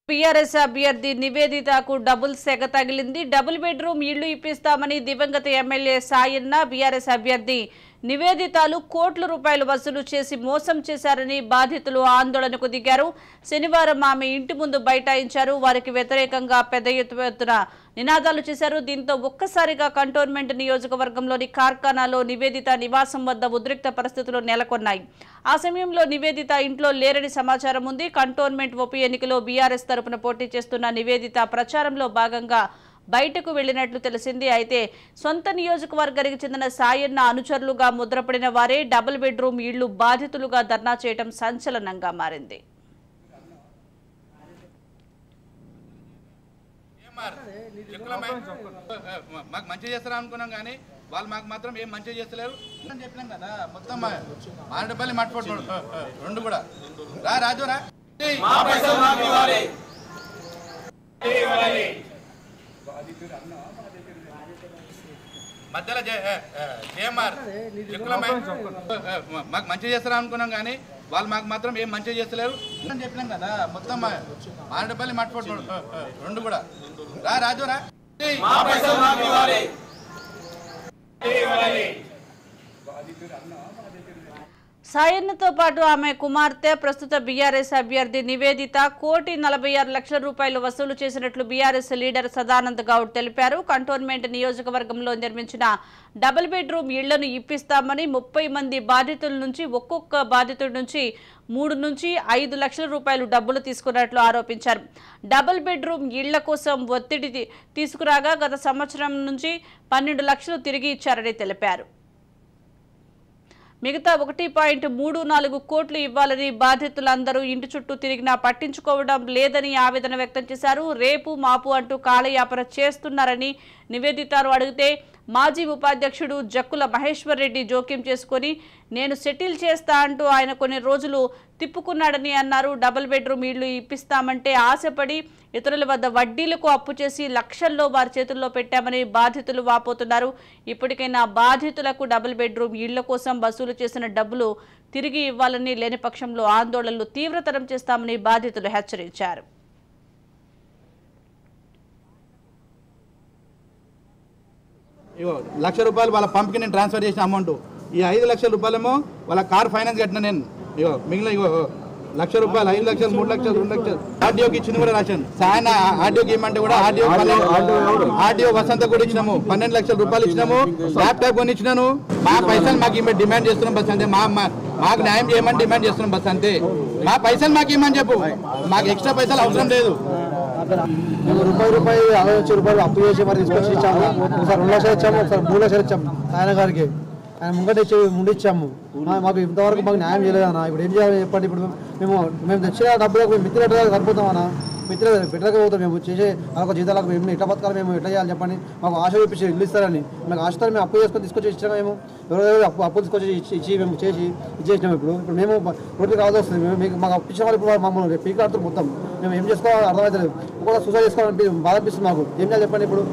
TRS అభ్యర్థి నివేదితకు double సెగ తగిలింది డబుల్ బెడ్రూమ్ ఇళ్లు ఇప్పిస్తామని దివంగత ఎమ్మెల్యే సాయన్న బీఆర్ఎస్ అభ్యర్థి నివేదితాలు కోట్ల రూపాయలు వసూలు చేసి మోసం చేశారని బాధితులు ఆందోళనకు దిగారు శనివారం ఆమె ఇంటి ముందు బైఠాయించారు వారికి వ్యతిరేకంగా పెద్ద ఎత్తున నినాదాలు చేశారు దీంతో ఒక్కసారిగా కంటోన్మెంట్ నియోజకవర్గంలోని కార్ఖానాలో నివేదిత నివాసం వద్ద ఉద్రిక్త పరిస్థితులు నెలకొన్నాయి ఆ సమయంలో నివేదిత ఇంట్లో లేరని సమాచారం ఉంది కంటోన్మెంట్ ఉప ఎన్నికలో బీఆర్ఎస్ తరపున పోటీ చేస్తున్న నివేదిత ప్రచారంలో భాగంగా బయటకు వెళ్లినట్లు తెలిసింది అయితే సొంత నియోజకవర్గానికి చెందిన సాయన్న అనుచరులుగా ముద్రపడిన వారే డబుల్ బెడ్రూమ్ ఇళ్లు బాధితులుగా ధర్నా చేయడం సంచలనంగా మారింది చెక్కుల మై- మాకు మంచి చేస్తారా అనుకున్నాం కానీ వాళ్ళు మాకు మాత్రం ఏం మంచి చేస్తలేరు అని చెప్పినాం కదా మొత్తం మా- మారేడుపల్లి మట్టుకోడు రెండు కూడా రా రాజు రా ఏయ్. మధ్యలో జే- ఏ, ఏ, జేఎంఆర్ చెక్కుల మై- మాకు మంచి చేస్తారా అనుకున్నాం కానీ వాళ్ళు మాకు మాత్రం ఏం మంచి చేస్తలేరు అని చెప్పినాం కదా మొత్తం మా- మారేడుపల్లి మట్టుకోడు రెండు కూడా రా రాజు రా ఏయ్. సాయన్నతో పాటు ఆమె కుమార్తె ప్రస్తుత బీఆర్ఎస్ అభ్యర్థి నివేదిత కోటి నలభై ఆరు లక్షల రూపాయలు వసూలు చేసినట్లు బీఆర్ఎస్ లీడర్ సదానంద్ గౌడ్ తెలిపారు కంటోన్మెంట్ నియోజకవర్గంలో నిర్మించిన డబుల్ బెడ్రూమ్ ఇళ్లను ఇప్పిస్తామని ముప్పై మంది బాధితుల నుంచి ఒక్కొక్క బాధితుడి నుంచి మూడు నుంచి ఐదు లక్షల రూపాయలు డబ్బులు తీసుకున్నట్లు ఆరోపించారు డబుల్ బెడ్రూమ్ ఇళ్ల కోసం ఒత్తిడి తీ- తీసుకురాగా గత సంవత్సరం నుంచి పన్నెండు లక్షలు తిరిగి ఇచ్చారని తెలిపారు మిగతా ఒకటి పాయింట్ మూడు నాలుగు కోట్లు ఇవ్వాలని బాధితులందరూ ఇంటి చుట్టూ తిరిగినా పట్టించుకోవడం లేదని ఆవేదన వ్యక్తం చేశారు రేపు మాపు అంటూ కాలయాపన చేస్తున్నారని నివేదితారు అడిగితే మాజీ ఉపాధ్యక్షుడు జక్కుల మహేశ్వర్ రెడ్డి జోక్యం చేసుకొని నేను సెటిల్ చేస్తా అంటూ ఆయన కొన్ని రోజులు తిప్పుకున్నాడని అన్నారు డబుల్ బెడ్రూమ్ ఇళ్లు ఇప్పిస్తామంటే ఆశపడి ఇతరుల వద్ద వడ్డీలకు అప్పు చేసి లక్షల్లో వారి చేతుల్లో పెట్టామని బాధితులు వాపోతున్నారు ఇప్పటికైనా బాధితులకు డబుల్ బెడ్రూమ్ ఇళ్ల కోసం వసూలు చేసిన డబ్బులు తిరిగి ఇవ్వాలని లేని పక్షంలో ఆందోళనలు తీవ్రతరం చేస్తామని బాధితులు హెచ్చరించారు ఇగో లక్ష రూపాయలు వాళ్ళ పంప్కి నేను ట్రాన్స్ఫర్ చేసిన అమౌంట్ ఈ ఐదు లక్షల రూపాయలేమో వాళ్ళ కార్ ఫైనాన్స్ కట్టిన నేను ఇగో మిగిలిన ఇగో లక్ష రూపాయలు ఐదు లక్షలు మూడు లక్షలు రెండు లక్షలు ఆర్డీఓకి ఇచ్చింది కూడా రాశాను సాయన ఆర్డీఓకి ఇవ్వమంటే కూడా ఆర్డీఓ ఆర్డీఓ వసంత కూడా ఇచ్చినాము పన్నెండు లక్షల రూపాయలు ఇచ్చినాము ల్యాప్టాప్ కొని ఇచ్చినాను మా పైసలు మాకు ఇవ్వమని డిమాండ్ చేస్తున్నాం బస్ అంతే మా మా- మాకు న్యాయం చేయమని డిమాండ్ చేస్తున్నాం బస్ అంతే మా పైసలు మాకు ఇవ్వమని చెప్పు మాకు ఎక్స్ట్రా పైసలు అవసరం లేదు మేము రూపాయి రూపాయి అరవై వచ్చి రూపాయలు అప్పు చేసి మరి తీసుకొచ్చి ఇచ్చాము ఒకసారి రెండు లక్షలు ఇచ్చాము ఒకసారి మూడు లక్షలు ఇచ్చాము ఆయన గారికి ఆయన ముంగట ఇచ్చి ముందు ఇచ్చాము మా- మాకు ఇంతవరకు మాకు న్యాయం చేయలేదన్న ఇప్పుడు ఏం చేయాలి చెప్పండి ఇప్పుడు మేము మేము తెచ్చిన డబ్బులకు మేము మిత్రులు ఎట్లా సరిపోతామన్నా మిత్రులు పెట్టలేకపోతాం మేము చేసే వాళ్ళకు జీతాలకు మేము ఎట్లా బతకాలి మేము ఎట్లా చేయాలి చెప్పండి మాకు ఆశ చూపించి ఇల్లు ఇస్తారని మాకు ఆశతో మేము అప్పు చేసుకొని తీసుకొచ్చి ఇచ్చాము మేము ఎవరెవరు అప్పు అప్పు తీసుకొచ్చి ఇచ్చి ఇచ్చి మేము చేసి ఇచ్చేసినాం ఇప్పుడు ఇప్పుడు మేము రోడ్డు కావాల్సి వస్తుంది మేము మీకు మాకు అప్పు ఇచ్చిన వాళ్ళు ఇప్పుడు మమ్మల్ని పీక్ ఆడుతూ మొత్తం మేము ఏం చేసుకోవాలో అర్థమవుతలేదు కూడా సూసైడ్ చేసుకోవాలని బాధ అనిపిస్తుంది మాకు ఏం చేయాలి చెప్పండి ఇప్పుడు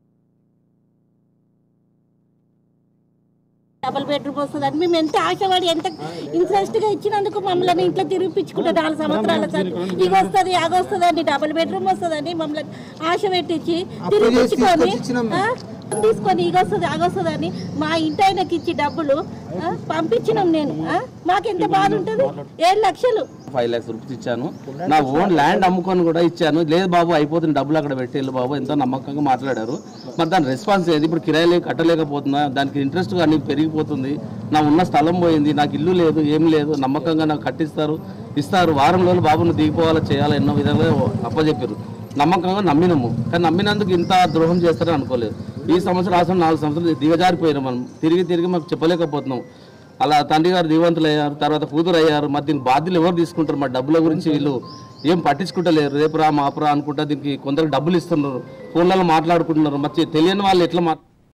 డబుల్ బెడ్రూమ్ వస్తుందని మేము ఎంత ఆశపడి ఎంత ఇంట్రెస్ట్ గా ఇచ్చినందుకు మమ్మల్ని ఇంట్లో తిరిగిపించుకుంటే నాలుగు సంవత్సరాల సార్ ఇది వస్తుంది అది వస్తుంది అని డబుల్ బెడ్రూమ్ వస్తుందని మమ్మల్ని ఆశ పెట్టించి తిరిగిపించుకొని ఆ, తీసుకొని ఇది వస్తుంది అది వస్తుంది అని మా ఇంటి ఆయనకి ఇచ్చి డబ్బులు ఆ, పంపించినాం నేను ఆ, మాకెంత బాధ ఉంటుంది ఏడు లక్షలు ఫైవ్ ల్యాక్స్ రూపీస్ ఇచ్చాను నా ఓన్ ల్యాండ్ అమ్ముకొని కూడా ఇచ్చాను లేదు బాబు అయిపోతుంది డబ్బులు అక్కడ పెట్టేళ్ళు బాబు ఎంతో నమ్మకంగా మాట్లాడారు మరి దాని రెస్పాన్స్ ఏది ఇప్పుడు కిరాయి కట్టలేకపోతున్నా దానికి ఇంట్రెస్ట్ కానీ పెరిగిపోతుంది నా ఉన్న స్థలం పోయింది నాకు ఇల్లు లేదు ఏం లేదు నమ్మకంగా నాకు కట్టిస్తారు ఇస్తారు వారం రోజులు బాబు నువ్వు దిగిపోవాలా చేయాలా ఎన్నో విధంగా అప్పచెప్పారు నమ్మకంగా నమ్మినాము కానీ నమ్మినందుకు ఇంత ద్రోహం చేస్తారని అనుకోలేదు ఈ సంవత్సరం ఆ సంవత్సరం నాలుగు సంవత్సరాలు దిగజారిపోయినాం మనం తిరిగి తిరిగి మాకు చెప్పలేకపోతున్నాం అలా తండ్రి గారు దీవంతులు అయ్యారు తర్వాత కూతురు అయ్యారు మరి దీని బాధ్యులు ఎవరు తీసుకుంటారు మరి డబ్బుల గురించి వీళ్ళు ఏం పట్టించుకుంటలేరు రేపు రా మాపురా అనుకుంటా దీనికి కొందరు డబ్బులు ఇస్తున్నారు ఫోన్లలో మాట్లాడుకుంటున్నారు మరి తెలియని వాళ్ళు ఎట్లా మా